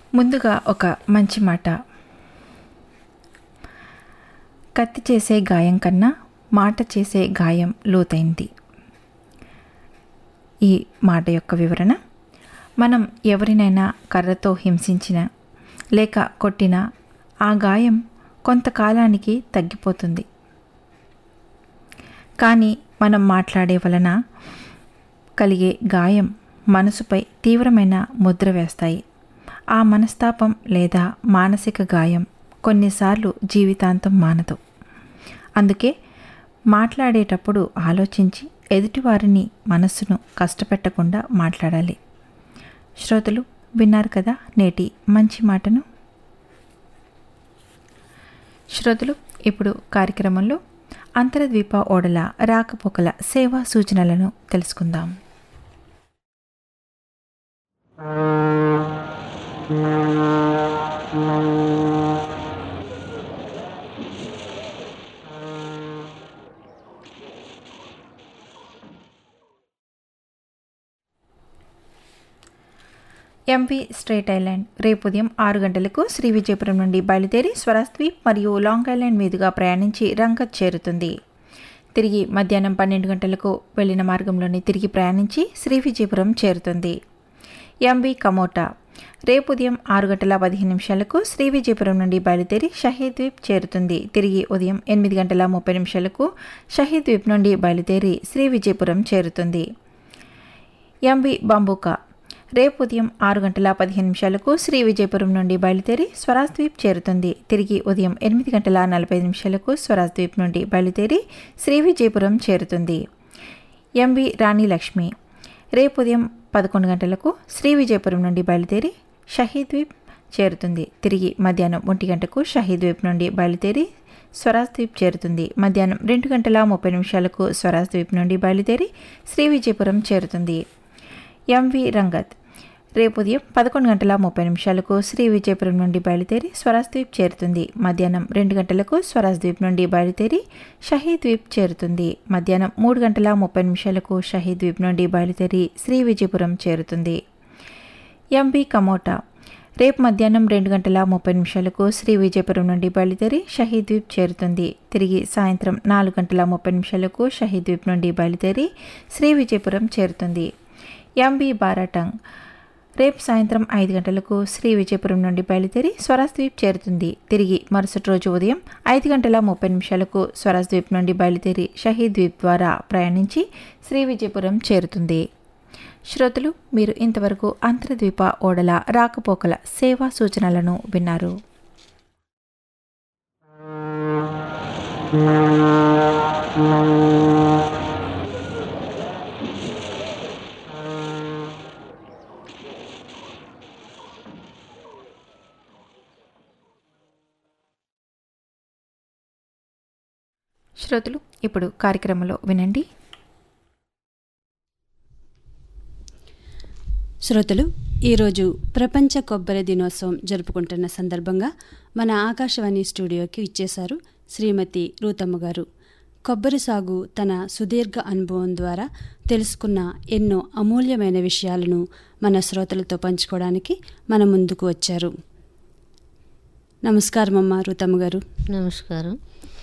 ముందుగా ఒక మంచి మాట కత్తి చేసే గాయం కన్నా మాట చేసే గాయం లోతైంది ఈ మాట యొక్క వివరణ మనం ఎవరినైనా కర్రతో హింసించిన లేక కొట్టిన ఆ గాయం కొంతకాలానికి తగ్గిపోతుంది కానీ మనం మాట్లాడే వలన కలిగే గాయం మనసుపై తీవ్రమైన ముద్ర వేస్తాయి ఆ మనస్తాపం లేదా మానసిక గాయం కొన్నిసార్లు జీవితాంతం మానదు అందుకే మాట్లాడేటప్పుడు ఆలోచించి ఎదుటివారిని మనస్సును కష్టపెట్టకుండా మాట్లాడాలి శ్రోతలు విన్నారు కదా నేటి మంచి మాటను శ్రోతలు ఇప్పుడు కార్యక్రమంలో అంతర్ద్వీప ఓడల రాకపోకల సేవా సూచనలను తెలుసుకుందాం ఎంపీ స్ట్రేట్ ఐలాండ్ రేపు ఉదయం ఆరు గంటలకు శ్రీ విజయపురం నుండి బయలుదేరి స్వరాస్ద్వీప్ మరియు లాంగ్ ఐలాండ్ మీదుగా ప్రయాణించి రంగత్ చేరుతుంది తిరిగి మధ్యాహ్నం పన్నెండు గంటలకు వెళ్లిన మార్గంలోని తిరిగి ప్రయాణించి శ్రీ విజయపురం చేరుతుంది ఎంబీ కమోటా రేపు ఉదయం ఆరు గంటల పదిహేను నిమిషాలకు శ్రీ విజయపురం నుండి బయలుదేరి షహీద్ ద్వీప్ చేరుతుంది తిరిగి ఉదయం ఎనిమిది గంటల ముప్పై నిమిషాలకు షహీద్ ద్వీప్ నుండి బయలుదేరి శ్రీ విజయపురం చేరుతుంది ఎంబీ బంబూకా రేపు ఉదయం ఆరు గంటల పదిహేను నిమిషాలకు శ్రీ విజయపురం నుండి బయలుదేరి స్వరాజ్ ద్వీప్ చేరుతుంది తిరిగి ఉదయం ఎనిమిది గంటల నలభై నిమిషాలకు స్వరాజ్ ద్వీప్ నుండి బయలుదేరి శ్రీ విజయపురం చేరుతుంది ఎంవి రాణి లక్ష్మి రేపు ఉదయం పదకొండు గంటలకు శ్రీ విజయపురం నుండి బయలుదేరి షహీద్ ద్వీప్ చేరుతుంది తిరిగి మధ్యాహ్నం ఒంటి గంటకు షహీద్ ద్వీప్ నుండి బయలుదేరి స్వరాజ్ ద్వీప్ చేరుతుంది మధ్యాహ్నం రెండు గంటల ముప్పై నిమిషాలకు స్వరాజ్ ద్వీప్ నుండి బయలుదేరి శ్రీ విజయపురం చేరుతుంది ఎంవి రంగత్ రేపు ఉదయం పదకొండు గంటల ముప్పై నిమిషాలకు శ్రీ విజయపురం నుండి బయలుదేరి స్వరాజ్ ద్వీప్ చేరుతుంది మధ్యాహ్నం రెండు గంటలకు స్వరాజ్ ద్వీప్ నుండి బయలుదేరి షహీద్ ద్వీప్ చేరుతుంది మధ్యాహ్నం మూడు గంటల ముప్పై నిమిషాలకు షహీద్ ద్వీప్ నుండి బయలుదేరి శ్రీ విజయపురం చేరుతుంది ఎంబీ కమోటా రేపు మధ్యాహ్నం రెండు గంటల ముప్పై నిమిషాలకు శ్రీ విజయపురం నుండి బయలుదేరి షహీద్ ద్వీప్ చేరుతుంది తిరిగి సాయంత్రం నాలుగు గంటల ముప్పై నిమిషాలకు షహీద్ ద్వీప్ నుండి బయలుదేరి శ్రీ విజయపురం చేరుతుంది ఎంబీ బారాటంగ్ రేపు సాయంత్రం ఐదు గంటలకు శ్రీ విజయపురం నుండి బయలుదేరి స్వరాజ్ ద్వీప్ చేరుతుంది తిరిగి మరుసటి రోజు ఉదయం ఐదు గంటల ముప్పై నిమిషాలకు స్వరాజ్ ద్వీప్ నుండి బయలుదేరి షహీద్ ద్వీప్ ద్వారా ప్రయాణించి శ్రీ విజయపురం చేరుతుంది శ్రోతలు మీరు ఇంతవరకు అంతర్ద్వీప ఓడల రాకపోకల సేవా సూచనలను విన్నారు శ్రోతలు ఇప్పుడు కార్యక్రమంలో వినండి శ్రోతలు ఈరోజు ప్రపంచ కొబ్బరి దినోత్సవం జరుపుకుంటున్న సందర్భంగా మన ఆకాశవాణి స్టూడియోకి ఇచ్చేశారు శ్రీమతి రూతమ్మ గారు కొబ్బరి సాగు తన సుదీర్ఘ అనుభవం ద్వారా తెలుసుకున్న ఎన్నో అమూల్యమైన విషయాలను మన శ్రోతలతో పంచుకోవడానికి మన ముందుకు వచ్చారు నమస్కారం అమ్మ రూతమ్మ గారు నమస్కారం